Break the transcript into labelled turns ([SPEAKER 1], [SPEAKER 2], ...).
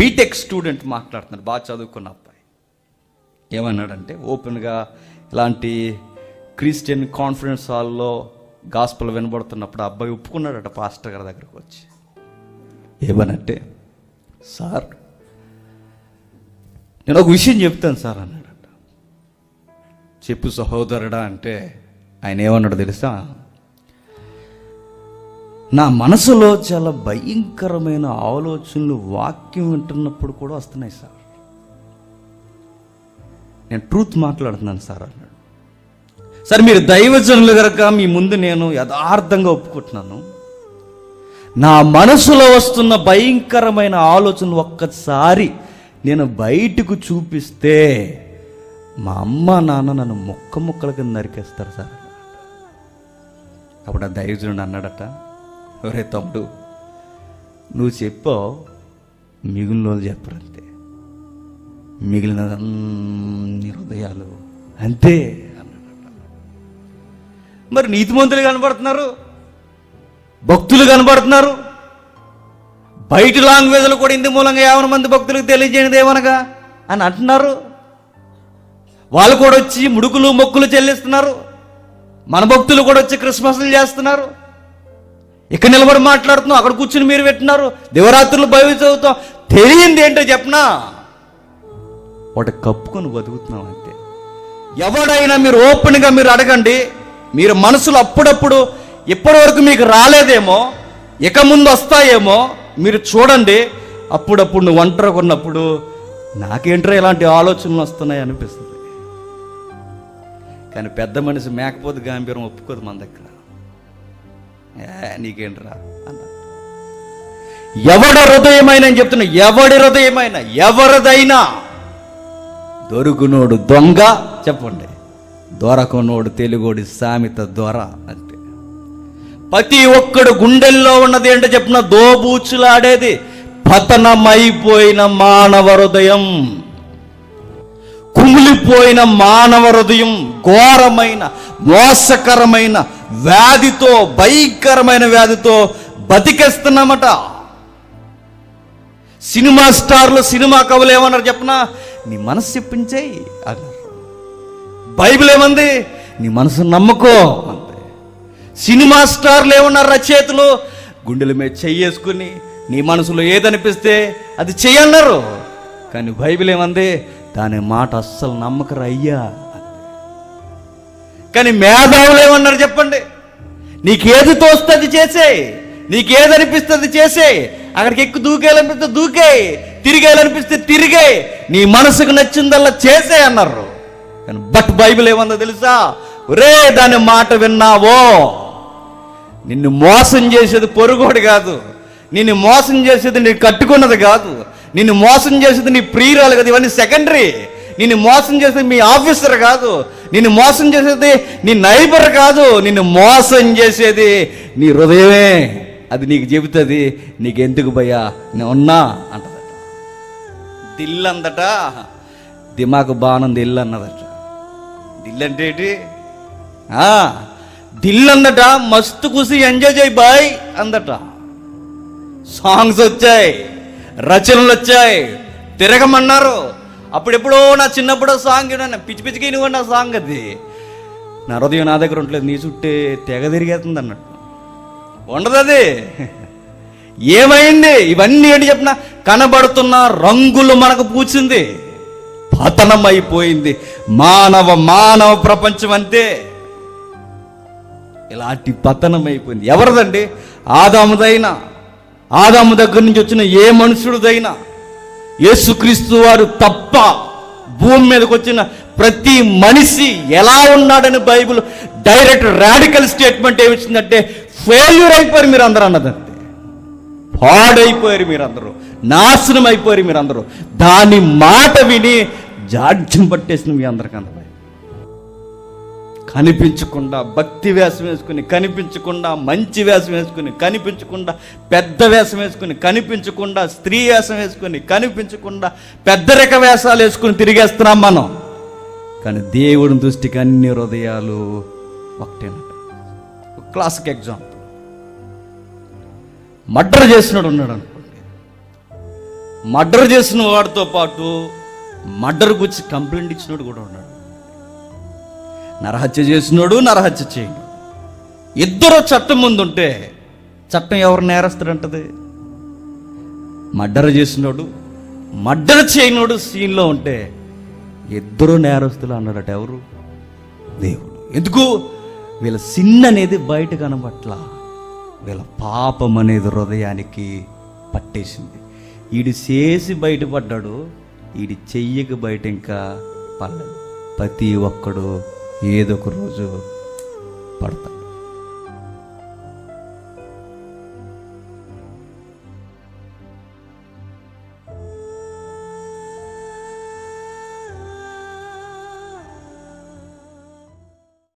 [SPEAKER 1] BTech student మాట్లాడుతున్నాడు బాగా చదువుకున్న అబ్బాయి ఏమన్నాడంటే ఓపెన్గా ఇలాంటి క్రిస్టియన్ కాన్ఫరెన్స్ హాల్లో గాస్పల్ వినబడుతున్నప్పుడు ఆ అబ్బాయి ఒప్పుకున్నాడట పాస్టర్ గారి దగ్గరకు వచ్చి ఏమనంటే సార్ నేను ఒక విషయం చెప్తాను సార్ అన్నాడట చెప్పు సహోదరుడా అంటే ఆయన ఏమన్నాడు తెలుసా నా మనసులో చాలా భయంకరమైన ఆలోచనలు వాక్యం వింటున్నప్పుడు కూడా వస్తున్నాయి సార్ నేను ట్రూత్ మాట్లాడుతున్నాను సార్ అన్నాడు సార్ మీరు దైవజనులు గనక మీ ముందు నేను యథార్థంగా ఒప్పుకుంటున్నాను నా మనసులో వస్తున్న భయంకరమైన ఆలోచనలు ఒక్కసారి నేను బయటకు చూపిస్తే మా అమ్మ నాన్న నన్ను ముక్క ముక్కల కింద నరికేస్తారు సార్ అప్పుడు ఆ దైవజనుడు అన్నాడట ఒరే తమ్ముడు నువ్వు చెప్పావు మిగిలిన వాళ్ళు చెప్పరు అంతే మిగిలిన అన్ని హృదయాలు అంతే అన్నాడట మరి నీతిమంతులు కనబడుతున్నారు భక్తులు కనబడుతున్నారు బయట లాంగ్వేజ్లు కూడా ఇందు మూలంగా యావన మంది భక్తులకు తెలియజేయనిది ఏమనగా అని అంటున్నారు వాళ్ళు కూడా వచ్చి ముడుకులు మొక్కులు చెల్లిస్తున్నారు మన భక్తులు కూడా వచ్చి క్రిస్మస్లు చేస్తున్నారు ఇక్కడ నిలబడి మాట్లాడుతున్నాం అక్కడ కూర్చుని మీరు పెట్టినారు దివరాత్రులు బయలు చదువుతాం తెలియంది ఏంటో చెప్పనా వాటి కప్పుకొని బతుకుతున్నాం అంతే ఎవడైనా మీరు ఓపెన్గా మీరు అడగండి మీరు మనసులో అప్పుడప్పుడు ఇప్పటివరకు మీకు రాలేదేమో ఇక ముందు వస్తాయేమో మీరు చూడండి అప్పుడప్పుడు నువ్వు ఒంటరిగా ఉన్నప్పుడు నాకేంట్రా ఇలాంటి ఆలోచనలు వస్తున్నాయి అనిపిస్తుంది కానీ పెద్ద మనిషి మేకపోతే గాంభీరం ఒప్పుకోదు మన దగ్గర ఏ నీకేంట్రా అన్న ఎవడ హృదయమైన అని చెప్తున్నా ఎవడి హృదయమైన ఎవరిదైనా దొరుకునోడు దొంగ చెప్పండి దొరకనోడు తెలుగోడి సామెత దొర అంతే ప్రతి ఒక్కడు గుండెల్లో ఉన్నది ఏంటో చెప్పిన దోబూచులాడేది పతనమైపోయిన మానవ హృదయం కుమిలిపోయిన మానవ హృదయం ఘోరమైన మోసకరమైన వ్యాధితో భయంకరమైన వ్యాధితో బతికేస్తున్నామట సినిమా స్టార్లు సినిమా కవులు ఏమన్నారు చెప్పనా నీ మనసు చెప్పించేయి అన్నారు బైబిల్ ఏమంది నీ మనసు నమ్మకో అంతే సినిమా స్టార్లు ఏమన్నారు రచయితలు గుండెల మీద చెయ్యేసుకుని నీ మనసులో ఏదనిపిస్తే అది చెయ్యన్నారు కానీ బైబిల్ ఏమంది దాని మాట అస్సలు నమ్మకరు అయ్యా కానీ మేధావులు ఏమన్నారు చెప్పండి నీకేది తోస్తే అది చేసే నీకేది అనిపిస్తే అది చేసే అక్కడికి ఎక్కువ దూకేయాలనిపిస్తే దూకే తిరిగేయాలనిపిస్తే తిరిగే నీ మనసుకు నచ్చిందల్లా చేసే అన్నారు కానీ బట్ బైబిల్ ఏమన్నా తెలుసా ఒరే దాని మాట విన్నావో నిన్ను మోసం చేసేది పొరుగోడు కాదు నిన్ను మోసం చేసేది నీ కట్టుకున్నది కాదు నిన్ను మోసం చేసేది నీ ప్రియురాలు కాదు ఇవన్నీ సెకండరీ నిన్ను మోసం చేసేది మీ ఆఫీసర్ కాదు నిన్ను మోసం చేసేది నీ నైబర్ కాదు నిన్ను మోసం చేసేది నీ హృదయమే అది నీకు చెబుతుంది నీకెందుకు భయ్యా నేను ఉన్నా అంటదట దిల్ అందట దిమాకు బాగుంది ఇల్లు అన్నదట దిల్ అంటే ఏంటి ఆ, దిల్ అందట మస్తు కుసి ఎంజాయ్ చేయి బాయ్ అందట సాంగ్స్ వచ్చాయి రచనలు వచ్చాయి తిరగమన్నారు అప్పుడెప్పుడో నా చిన్నప్పుడు సాంగ్ విన్నాను పిచ్చి పిచ్చికి నువ్వు నా సాంగ్ అది నా హృదయం నా దగ్గర ఉండలేదు నీ చుట్టే తెగ తిరిగేస్తుంది అన్నట్టు ఉండదు అది ఏమైంది ఇవన్నీ ఏంటి చెప్పిన కనబడుతున్న రంగులు మనకు పూచింది పతనం అయిపోయింది మానవ మానవ ప్రపంచం అంతే ఇలాంటి పతనం అయిపోయింది ఎవరిదండి ఆదాముదైనా ఆదాము దగ్గర నుంచి వచ్చిన ఏ మనుషుడిదైనా యేసుక్రీస్తు వారు తప్ప భూమి మీదకి వచ్చిన ప్రతి మనిషి ఎలా ఉన్నాడని బైబిల్ డైరెక్ట్ రాడికల్ స్టేట్మెంట్ ఏమిచ్చిందంటే ఫెయిల్యూర్ అయిపోయారు మీరు అందరూ అన్నదంతే పాడైపోయారు మీరందరూ నాశనం అయిపోయారు మీరందరూ దాని మాట విని జాడ్యం పట్టేసిన మీ అందరికి అందరూ కనిపించకుండా భక్తి వేషం వేసుకుని కనిపించకుండా మంచి వేషం వేసుకుని కనిపించకుండా పెద్ద వేషం వేసుకుని కనిపించకుండా స్త్రీ వేషం వేసుకుని కనిపించకుండా పెద్దరిక వేషాలు వేసుకుని తిరిగేస్తున్నాం మనం కానీ దేవుడి దృష్టికి అన్ని హృదయాలు ఒకటేనట ఒక క్లాసిక్ ఎగ్జాంపుల్ మర్డర్ చేసినాడు ఉన్నాడు అనుకోండి మర్డర్ చేసిన వాడితో పాటు మర్డర్ గురించి కంప్లైంట్ ఇచ్చినోడు కూడా ఉన్నాడు నరహత్య చేసినోడు నరహత్య చేయడు ఇద్దరు చట్టం ముందు ఉంటే చట్టం ఎవరు నేరస్తాడంటది మర్డర్ చేసినోడు మర్డర్ చేయనోడు సీన్లో ఉంటే ఇద్దరు నేరస్తులు అన్నాడట ఎవరు దేవుడు ఎందుకు వీళ్ళ సిన్ అనేది బయట కనబట్ల వీళ్ళ పాపం అనేది హృదయానికి పట్టేసింది ఈడు చేసి బయటపడ్డాడు ఈడి చెయ్యక బయట ఇంకా పడలేదు ప్రతి ఒక్కడు ఏదో ఒక రోజు పడతాడు